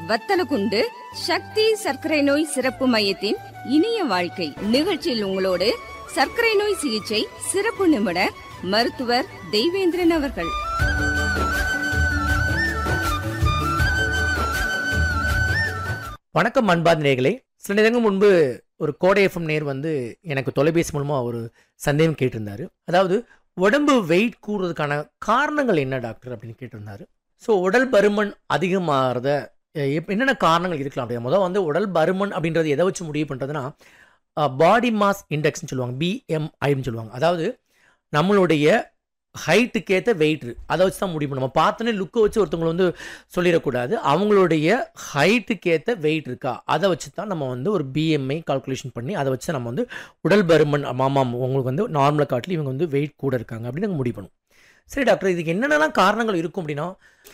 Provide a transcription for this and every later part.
வத்தலகுண்டு சக்தி சர்க்கரை நோய் சிறப்பு மையத்தின் இனிய வாழ்க்கை நிகழ்ச்சியில் உங்களோடு சர்க்கரை நோய் சிகிச்சை சிறப்பு நிபுணர் மருத்துவர் தெய்வேந்திரன் அவர்கள் வணக்கம் அன்பார்ந்த நேர்களே சில நேரங்கள் முன்பு ஒரு கோடை எஃப்எம் நேர் வந்து எனக்கு தொலைபேசி மூலமாக ஒரு சந்தேகம் கேட்டிருந்தாரு அதாவது உடம்பு வெயிட் கூடுறதுக்கான காரணங்கள் என்ன டாக்டர் அப்படின்னு கேட்டிருந்தாரு ஸோ உடல் பருமன் அதிகமாகிறத அஹ், எப்ப- என்னென்ன காரணங்கள் இருக்கலாம் அப்படின்னா முதல் வந்து உடல் பருமன் அப்படின்றது எதை வச்சு முடிவு பண்ணுறதுன்னா பாடி மாஸ் இண்டெக்ஸ்னு சொல்லுவாங்க பிஎம்ஐன்னு சொல்லுவாங்க அதாவது நம்மளுடைய ஹைட்டுக்கு ஏற்ற வெயிட் அதை வச்சு தான் முடிவு பண்ணும். நம்ம பார்த்தோன்னே லுக்கை வச்சு ஒருத்தவங்களை வந்து சொல்லிடக்கூடாது அவங்களுடைய ஹைட்டுக்கு ஏற்ற வெயிட் இருக்கா அதை வச்சு தான் நம்ம வந்து ஒரு பிஎம்ஐ கால்குலேஷன் பண்ணி அதை வச்சு நம்ம வந்து உடல் பருமன் மாமாம் உங்களுக்கு வந்து நார்மலை காட்டிலும் இவங்க வந்து வெயிட் கூட இருக்காங்க அப்படின்னு நாங்கள் முடிவு பண்ணுவோம் சரி டாக்டர் இதுக்கு என்னென்னலாம் காரணங்கள் இருக்கும் அப்படின்னா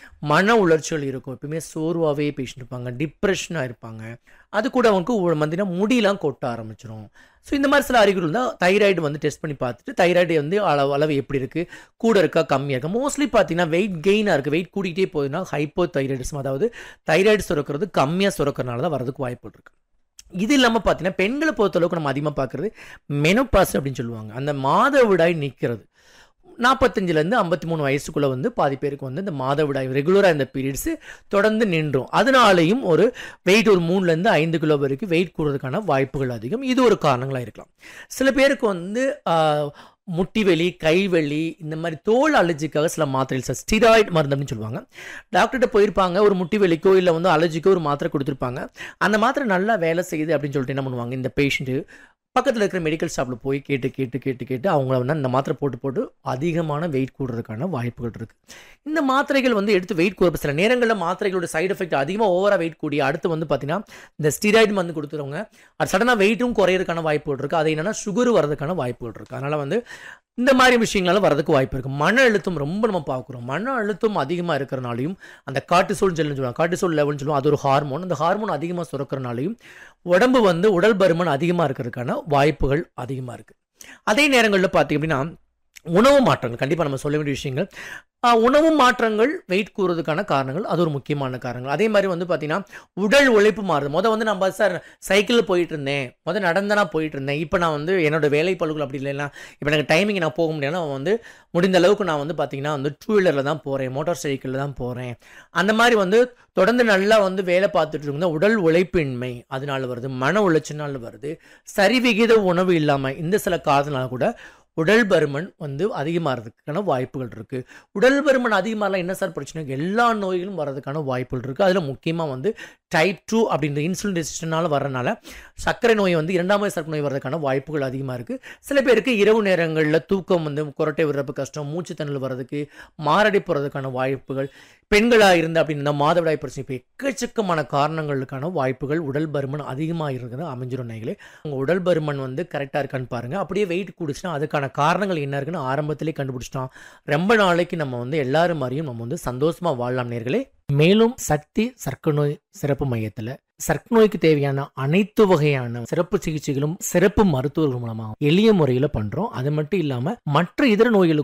மன உளைச்சல் இருக்கும் எப்பவுமே சோர்வாகவே பேசிட்டு இருப்பாங்க டிப்ரெஷனாக இருப்பாங்க அது கூட அவங்களுக்கு ஒரு பார்த்தீங்கன்னா முடியெல்லாம் கொட்ட ஆரம்பிச்சிடும் ஸோ இந்த மாதிரி சில அறிகுறி இருந்தால் தைராய்டு வந்து டெஸ்ட் பண்ணி பார்த்துட்டு தைராய்டு வந்து அளவு அளவு எப்படி இருக்குது கூட இருக்கா கம்மியாக இருக்கா மோஸ்ட்லி பார்த்தீங்கன்னா வெயிட் கெயினாக இருக்குது வெயிட் கூட்டிகிட்டே போகுதுன்னா ஹைப்போ தைராய்டிசம் அதாவது தைராய்டு சுரக்கிறது கம்மியாக சுரக்கிறனால தான் வரதுக்கு வாய்ப்பு இருக்கு இது இல்லாமல் பார்த்தீங்கன்னா பெண்களை பொறுத்தளவுக்கு நம்ம அதிகமாக பார்க்குறது மெனோபாஸ் அப்படின்னு சொல்லுவாங்க அந்த மாதவிடாய் நிற்கிறது நாற்பத்தஞ்சிலேருந்து ஐம்பத்தி மூணு வயசுக்குள்ளே வந்து பாதி பேருக்கு வந்து இந்த மாதவிடாய் ரெகுலராக இந்த பீரியட்ஸு தொடர்ந்து நின்றும் அதனாலேயும் ஒரு வெயிட் ஒரு மூணுலேருந்து ஐந்து கிலோ வரைக்கும் வெயிட் கூடுறதுக்கான வாய்ப்புகள் அதிகம் இது ஒரு காரணங்களாக இருக்கலாம் சில பேருக்கு வந்து ஆஹ், முட்டி வலி கைவலி இந்த மாதிரி தோல் அலர்ஜிக்காக சில மாத்திரைகள் சார் ஸ்டிராய்டு மருந்து அப்படின்னு சொல்லுவாங்க டாக்டர்கிட்ட போயிருப்பாங்க ஒரு முட்டி வலிக்கோ இல்லை வந்து அலர்ஜிக்கோ ஒரு மாத்திரை கொடுத்துருப்பாங்க அந்த மாத்திரை நல்லா வேலை செய்யுது அப்படின்னு சொல்லிட்டு என்ன பண்ணுவாங்க இந்த பேஷண்ட்டு பக்கத்தில் இருக்கிற மெடிக்கல் ஷாப்பில் போய் கேட்டு கேட்டு கேட்டு கேட்டு அவங்கள வந்து அந்த மாத்திரை போட்டு போட்டு அதிகமான வெயிட் கூடுறதுக்கான வாய்ப்புகள் இருக்குது இந்த மாத்திரைகள் வந்து எடுத்து வெயிட் கூட சில நேரங்களில் மாத்திரைகளோட சைடு எஃபெக்ட் அதிகமாக ஓவராக வெயிட் கூடி அடுத்து வந்து பார்த்தீங்கன்னா இந்த ஸ்டிராய்டு மருந்து கொடுத்துறவங்க அது சடனாக வெயிட்டும் குறையிறதுக்கான வாய்ப்புகள் இருக்குது அது என்னன்னா சுகர் வரதுக்கான வாய்ப்புகள் இருக்குது அதனால் வந்து இந்த மாதிரி விஷயங்களால வரதுக்கு வாய்ப்பு இருக்குது மன அழுத்தம் ரொம்ப நம்ம பார்க்குறோம் மன அழுத்தம் அதிகமாக இருக்கிறனாலையும் அந்த கார்டிசோல் ஜெல்னு சொல்லுவாங்க கார்டிசோல் லெவல்னு சொல்லுவோம் அது ஒரு ஹார்மோன் அந்த ஹார்மோன் அதிகமாக சுரக்கிறனாலையும் உடம்பு வந்து உடல் பருமன் அதிகமாக இருக்கிறதுக்கான வாய்ப்புகள் அதிகமாக இருக்குது அதே நேரங்களில் பார்த்தீங்க அப்படின்னா உணவு மாற்றங்கள் கண்டிப்பாக நம்ம சொல்ல வேண்டிய விஷயங்கள் ஆஹ், உணவு மாற்றங்கள் வெயிட் கூறுறதுக்கான காரணங்கள் அது ஒரு முக்கியமான காரணங்கள் அதே மாதிரி வந்து பார்த்தீங்கன்னா உடல் உழைப்பு மாறுது முத வந்து நம்ம சார் சைக்கிளில் போயிட்டு இருந்தேன் முத நடந்தனா போயிட்டு இருந்தேன் இப்போ நான் வந்து என்னோட வேலை பழுக்கள் அப்படி இல்லைன்னா இப்போ எனக்கு டைமிங் நான் போக முடியல நான் வந்து முடிந்த அளவுக்கு நான் வந்து பார்த்தீங்கன்னா வந்து டூ வீலரில் தான் போகிறேன் மோட்டார் சைக்கிளில் தான் போகிறேன் அந்த மாதிரி வந்து தொடர்ந்து நல்லா வந்து வேலை பார்த்துட்டு இருந்தால் உடல் உழைப்பின்மை அதனால வருது மன உளைச்சல்னால வருது சரிவிகித உணவு இல்லாமல் இந்த சில காரணத்தினால கூட உடல் பருமன் வந்து அதிகமாகிறதுக்கான வாய்ப்புகள் இருக்குது உடல் பருமன் அதிகமாகலாம் என்ன சார் பிரச்சனை எல்லா நோய்களும் வர்றதுக்கான வாய்ப்புகள் இருக்குது அதில் முக்கியமாக வந்து டைப் டூ அப்படின்ற இன்சுலின் ரெசிஸ்டனால வரனால சர்க்கரை நோய் வந்து இரண்டாம் வகை சர்க்கரை நோய் வர்றதுக்கான வாய்ப்புகள் அதிகமாக இருக்குது சில பேருக்கு இரவு நேரங்களில் தூக்கம் வந்து குரட்டை விடுறப்ப கஷ்டம் மூச்சு திணறல் வர்றதுக்கு மாரடை போகிறதுக்கான வாய்ப்புகள் பெண்களாக இருந்து அப்படின்னா மாதவிடாய் பிரச்சனை இப்போ எக்கச்சக்கமான காரணங்களுக்கான வாய்ப்புகள் உடல் பருமன் அதிகமாக இருக்கிறது அமைஞ்சிரும் நேர்களே உங்கள் உடல் பருமன் வந்து கரெக்டாக இருக்கான்னு பாருங்கள் அப்படியே வெயிட் கூடுச்சுன்னா அதுக்கான காரணங்கள் என்ன இருக்குன்னு ஆரம்பத்திலே கண்டுபிடிச்சிட்டோம் ரொம்ப நாளைக்கு நம்ம வந்து எல்லாரும் மாதிரியும் நம்ம வந்து சந்தோஷமாக வாழலாம் நேர்களே மேலும் சக்தி சர்க்கரை நோய் சிறப்பு மையத்தில் சர்க்கரை நோய்க்கு தேவையான அனைத்து வகையான சிறப்பு சிகிச்சைகளும் சிறப்பு மருத்துவர்கள் மூலமாக எளிய முறையில் பண்றோம் அது மட்டும் இல்லாம மற்ற இதர நோய்களுக்கும்